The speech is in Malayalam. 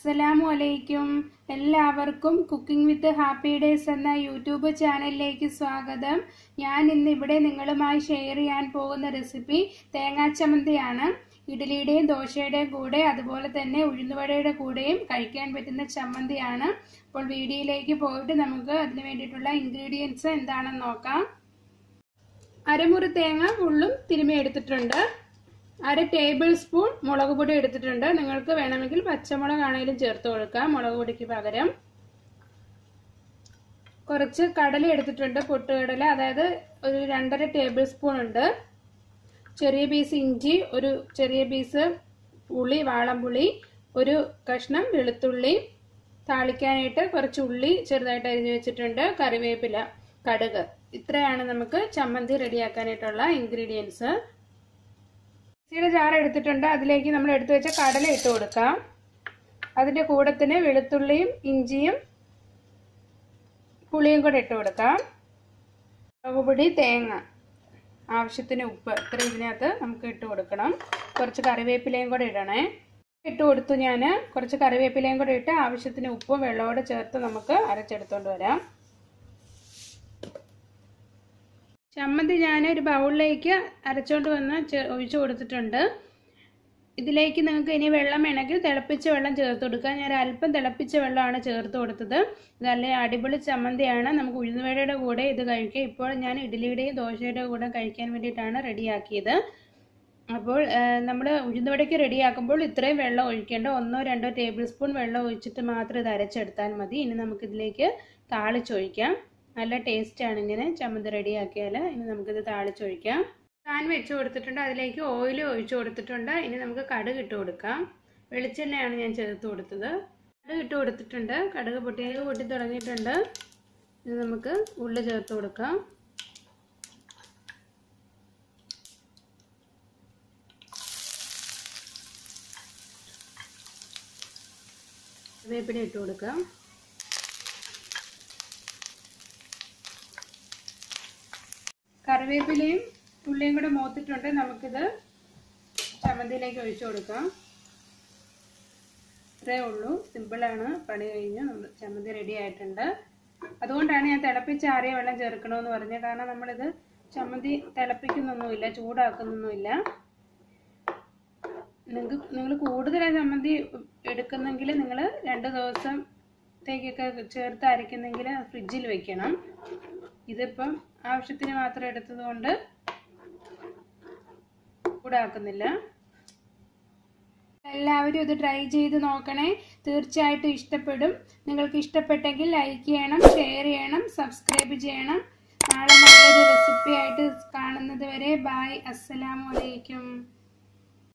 അസ്സലാമു അലൈക്കും എല്ലാവർക്കും കുക്കിംഗ് വിത്ത് ഹാപ്പി ഡേയ്സ് എന്ന യൂട്യൂബ് ചാനലിലേക്ക് സ്വാഗതം ഞാൻ ഇന്ന് ഇവിടെ നിങ്ങളുമായി ഷെയർ ചെയ്യാൻ പോകുന്ന റെസിപ്പി തേങ്ങാച്ചമന്തിയാണ് ഇഡ്ഡലിയുടെയും ദോശയുടെയും കൂടെ അതുപോലെ തന്നെ ഉഴുന്നുവടയുടെ കൂടെയും കഴിക്കാൻ പറ്റുന്ന ചമ്മന്തിയാണ് അപ്പോൾ വീഡിയോയിലേക്ക് പോയിട്ട് നമുക്ക് അതിന് വേണ്ടിയിട്ടുള്ള ഇൻഗ്രീഡിയൻസ് എന്താണെന്ന് നോക്കാം അരമുറി തേങ്ങ ഫുള്ളും തിരുമ്മി എടുത്തിട്ടുണ്ട് അര ടേബിൾ സ്പൂൺ മുളക് പൊടി എടുത്തിട്ടുണ്ട് നിങ്ങൾക്ക് വേണമെങ്കിൽ പച്ചമുളക് ആണെങ്കിലും ചേർത്ത് കൊടുക്കാം മുളക് പൊടിക്ക് പകരം കുറച്ച് കടല എടുത്തിട്ടുണ്ട് പൊട്ടുകടല അതായത് ഒരു രണ്ടര ടേബിൾ സ്പൂൺ ഉണ്ട് ചെറിയ പീസ് ഇഞ്ചി ഒരു ചെറിയ പീസ് പുളി വാളംപുളി ഒരു കഷ്ണം വെളുത്തുള്ളി താളിക്കാനായിട്ട് കുറച്ച് ഉള്ളി ചെറുതായിട്ട് അരിഞ്ഞു വെച്ചിട്ടുണ്ട് കറിവേപ്പില കടുക് ഇത്രയാണ് നമുക്ക് ചമ്മന്തി റെഡിയാക്കാനായിട്ടുള്ള ഇൻഗ്രീഡിയൻസ് മിക്സിയുടെ ജാർ എടുത്തിട്ടുണ്ട് അതിലേക്ക് നമ്മൾ എടുത്തു വെച്ച കടല ഇട്ട് കൊടുക്കാം അതിൻ്റെ കൂടത്തിന് വെളുത്തുള്ളിയും ഇഞ്ചിയും പുളിയും കൂടെ ഇട്ട് കൊടുക്കാം മുളകുപൊടി തേങ്ങ ആവശ്യത്തിന് ഉപ്പ് ഇത്ര ഇതിനകത്ത് നമുക്ക് ഇട്ട് കൊടുക്കണം കുറച്ച് കറിവേപ്പിലയും കൂടെ ഇടണേ ഇട്ട് കൊടുത്തു ഞാൻ കുറച്ച് കറിവേപ്പിലയും കൂടെ ഇട്ട് ആവശ്യത്തിന് ഉപ്പും വെള്ളവും ചേർത്ത് നമുക്ക് അരച്ചെടുത്തോണ്ട് വരാം ചമ്മന്തി ഞാൻ ഒരു ബൗളിലേക്ക് അരച്ചോണ്ട് വന്ന് ഒഴിച്ചു കൊടുത്തിട്ടുണ്ട് ഇതിലേക്ക് നിങ്ങൾക്ക് ഇനി വെള്ളം വേണമെങ്കിൽ തിളപ്പിച്ച വെള്ളം ചേർത്ത് കൊടുക്കുക ഞാൻ അല്പം തിളപ്പിച്ച വെള്ളമാണ് ചേർത്ത് കൊടുത്തത് നല്ല അടിപൊളി ചമ്മന്തിയാണ് നമുക്ക് ഉഴുന്നുവടയുടെ കൂടെ ഇത് കഴിക്കുക ഇപ്പോൾ ഞാൻ ഇഡ്ഡലിയുടെയും ദോശയുടെയും കൂടെ കഴിക്കാൻ വേണ്ടിയിട്ടാണ് റെഡിയാക്കിയത് അപ്പോൾ നമ്മൾ ഉഴുന്നുവടയ്ക്ക് റെഡിയാക്കുമ്പോൾ ഇത്രയും വെള്ളം ഒഴിക്കേണ്ട ഒന്നോ രണ്ടോ ടേബിൾ സ്പൂൺ വെള്ളം ഒഴിച്ചിട്ട് മാത്രം ഇത് അരച്ചെടുത്താൽ മതി ഇനി നമുക്കിതിലേക്ക് താളിച്ചൊഴിക്കാം നല്ല ടേസ്റ്റാണ് ഇങ്ങനെ ചമ്മന്തി റെഡിയാക്കിയാൽ ഇനി നമുക്കിത് താളിച്ചൊഴിക്കാം പാൻ വെച്ച് കൊടുത്തിട്ടുണ്ട് അതിലേക്ക് ഓയിൽ ഒഴിച്ചു കൊടുത്തിട്ടുണ്ട് ഇനി നമുക്ക് കടുക് ഇട്ട് കൊടുക്കാം വെളിച്ചെണ്ണയാണ് ഞാൻ ചേർത്ത് കൊടുത്തത് കടുക് ഇട്ട് കൊടുത്തിട്ടുണ്ട് കടുക് പൊട്ടി പൊട്ടി തുടങ്ങിയിട്ടുണ്ട് ഇനി നമുക്ക് ഉള്ളി ചേർത്ത് കൊടുക്കാം വേപ്പില ഇട്ട് കൊടുക്കാം കറിവേപ്പിലയും ഉള്ളിയും കൂടെ മൂത്തിട്ടുണ്ട് നമുക്കിത് ചമ്മന്തിയിലേക്ക് ഒഴിച്ചു കൊടുക്കാം ഇത്രയേ ഉള്ളൂ സിമ്പിളാണ് പണി കഴിഞ്ഞ് നമ്മൾ ചമ്മന്തി റെഡി ആയിട്ടുണ്ട് അതുകൊണ്ടാണ് ഞാൻ തിളപ്പിച്ചാറിയ വെള്ളം ചേർക്കണമെന്ന് പറഞ്ഞത് കാരണം നമ്മളിത് ചമ്മന്തി തിളപ്പിക്കുന്നൊന്നുമില്ല ചൂടാക്കുന്നൊന്നുമില്ല നിങ്ങൾക്ക് നിങ്ങൾ കൂടുതലായി ചമ്മന്തി എടുക്കുന്നെങ്കിൽ നിങ്ങൾ രണ്ട് ദിവസത്തേക്കൊക്കെ ചേർത്ത് അരയ്ക്കുന്നെങ്കിൽ ഫ്രിഡ്ജിൽ വെക്കണം ഇതിപ്പം ആവശ്യത്തിന് മാത്രം എടുത്തതുകൊണ്ട് ചൂടാക്കുന്നില്ല എല്ലാവരും ഇത് ട്രൈ ചെയ്ത് നോക്കണേ തീർച്ചയായിട്ടും ഇഷ്ടപ്പെടും നിങ്ങൾക്ക് ഇഷ്ടപ്പെട്ടെങ്കിൽ ലൈക്ക് ചെയ്യണം ഷെയർ ചെയ്യണം സബ്സ്ക്രൈബ് ചെയ്യണം നാളെ നല്ലൊരു റെസിപ്പി ആയിട്ട് കാണുന്നത് വരെ ബായ് അസ്സലാമു അലൈക്കും